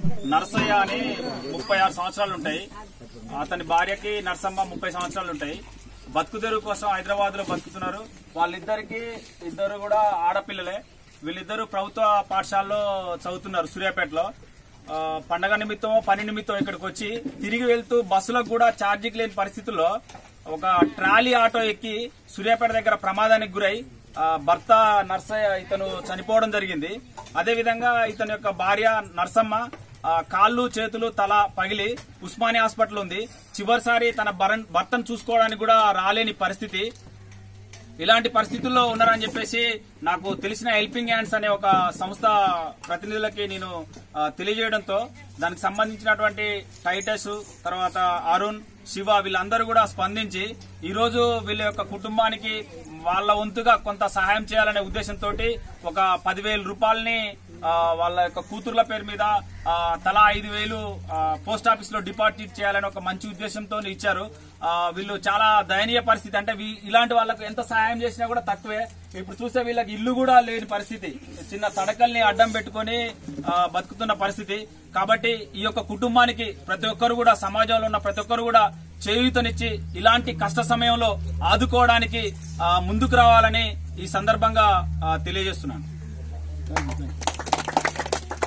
నర్సయ్య అని ముప్పై ఆరు సంవత్సరాలు ఉంటాయి అతని భార్యకి నర్సమ్మ ముప్పై సంవత్సరాలు ఉంటాయి బతుకుదెరువు కోసం హైదరాబాద్ లో బతుకుతున్నారు వాళ్ళిద్దరికి ఇద్దరు కూడా ఆడపిల్లలే వీళ్ళిద్దరు ప్రభుత్వ పాఠశాలలో చదువుతున్నారు సూర్యాపేటలో ఆ, పండగ నిమిత్తం పని నిమిత్తం ఇక్కడికి వచ్చి తిరిగి వెళ్తూ బస్సులకు కూడా ఛార్జింగ్ లేని పరిస్థితుల్లో ఒక ట్రాలీ ఆటో ఎక్కి సూర్యాపేట దగ్గర ప్రమాదానికి గురై ఆ, భర్త నర్సయ్య ఇతను చనిపోవడం జరిగింది అదే విధంగా ఇతని యొక్క భార్య నర్సమ్మ ఆ, కాళ్ళు చేతులు తల పగిలి ఉస్మానియా హాస్పిటల్ ఉంది చివరిసారి తన భరన్- భర్తను చూసుకోవడానికి కూడా రాలేని పరిస్థితి ఇలాంటి పరిస్థితుల్లో ఉన్నారని చెప్పేసి నాకు తెలిసిన హెల్పింగ్ హ్యాండ్స్ అనే ఒక సంస్థ ప్రతినిధులకి నేను ఆ, తెలియజేయడంతో దానికి సంబంధించినటువంటి టైటస్ తర్వాత అరుణ్ శివ వీళ్ళందరూ కూడా స్పందించి ఈ రోజు వీళ్ళ యొక్క కుటుంబానికి వాళ్ళ వంతుగా కొంత సహాయం చేయాలనే ఉద్దేశంతో ఒక పదివేల రూపాయలని ఆ, వాళ్ళ యొక్క కూతుర్ల పేరు మీద ఆ, తలా ఐదు వేలు ఆ, పోస్ట్ ఆఫీస్ లో డిపాజిట్ చేయాలని ఒక మంచి ఉద్దేశంతో ఇచ్చారు ఆ, వీళ్ళు చాలా దయనీయ పరిస్థితి అంటే వీ- ఇలాంటి వాళ్ళకు ఎంత సహాయం చేసినా కూడా తక్కువే ఇప్పుడు చూస్తే వీళ్ళకి ఇల్లు కూడా లేని పరిస్థితి చిన్న తడకల్ని అడ్డం పెట్టుకొని ఆ, బతుకుతున్న పరిస్థితి కాబట్టి ఈ యొక్క కుటుంబానికి ప్రతి ఒక్కరు కూడా సమాజంలో ఉన్న ప్రతి ఒక్కరు కూడా చేయూతనిచ్చి ఇలాంటి కష్ట సమయంలో ఆదుకోవడానికి ఆ, ముందుకు రావాలని ఈ సందర్భంగా ఆ, తెలియజేస్తున్నాను